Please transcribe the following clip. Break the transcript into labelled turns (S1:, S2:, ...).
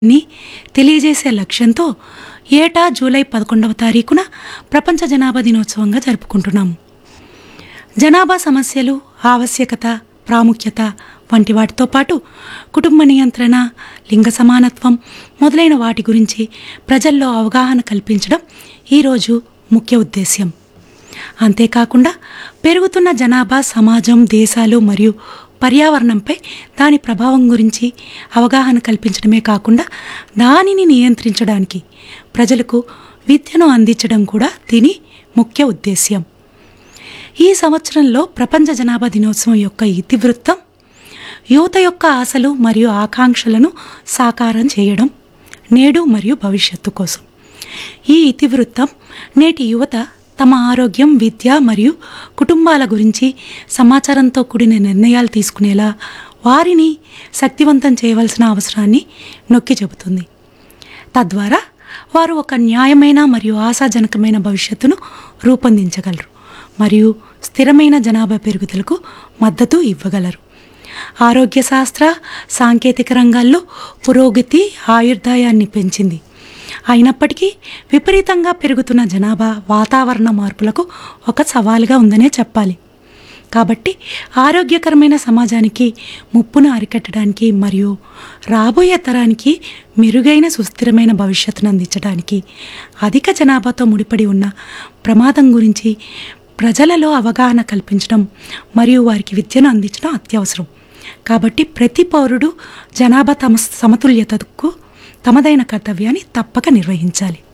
S1: ని తెలియజేసే లక్ష్యంతో ఏటా జూలై పదకొండవ తారీఖున ప్రపంచ జనాభా దినోత్సవంగా జరుపుకుంటున్నాము జనాభా సమస్యలు ఆవశ్యకత ప్రాముఖ్యత వంటి వాటితో పాటు కుటుంబ నియంత్రణ లింగ సమానత్వం మొదలైన వాటి గురించి ప్రజల్లో అవగాహన కల్పించడం ఈరోజు ముఖ్య ఉద్దేశ్యం అంతేకాకుండా పెరుగుతున్న జనాభా సమాజం దేశాలు మరియు పర్యావరణంపై దాని ప్రభావం గురించి అవగాహన కల్పించడమే కాకుండా దానిని నియంత్రించడానికి ప్రజలకు విద్యను అందించడం కూడా దీని ముఖ్య ఉద్దేశ్యం ఈ సంవత్సరంలో ప్రపంచ జనాభా దినోత్సవం యొక్క ఇతివృత్తం యువత యొక్క ఆశలు మరియు ఆకాంక్షలను సాకారం చేయడం నేడు మరియు భవిష్యత్తు కోసం ఈ ఇతివృత్తం నేటి యువత తమ ఆరోగ్యం విద్య మరియు కుటుంబాల గురించి సమాచారంతో కూడిన నిర్ణయాలు తీసుకునేలా వారిని శక్తివంతం చేయవలసిన అవసరాన్ని నొక్కి చెబుతుంది తద్వారా వారు ఒక న్యాయమైన మరియు ఆశాజనకమైన భవిష్యత్తును రూపొందించగలరు మరియు స్థిరమైన జనాభా పెరుగుదలకు మద్దతు ఇవ్వగలరు ఆరోగ్య శాస్త్ర సాంకేతిక రంగాల్లో పురోగతి ఆయుర్దాయాన్ని పెంచింది అయినప్పటికీ విపరీతంగా పెరుగుతున్న జనాభా వాతావరణ మార్పులకు ఒక సవాలుగా ఉందనే చెప్పాలి కాబట్టి ఆరోగ్యకరమైన సమాజానికి ముప్పును అరికట్టడానికి మరియు రాబోయే తరానికి మెరుగైన సుస్థిరమైన భవిష్యత్తును అందించడానికి అధిక జనాభాతో ముడిపడి ఉన్న ప్రమాదం గురించి ప్రజలలో అవగాహన కల్పించడం మరియు వారికి విద్యను అందించడం అత్యవసరం కాబట్టి ప్రతి పౌరుడు జనాభా తమ సమతుల్యతకు తమదైన కర్తవ్యాన్ని తప్పక నిర్వహించాలి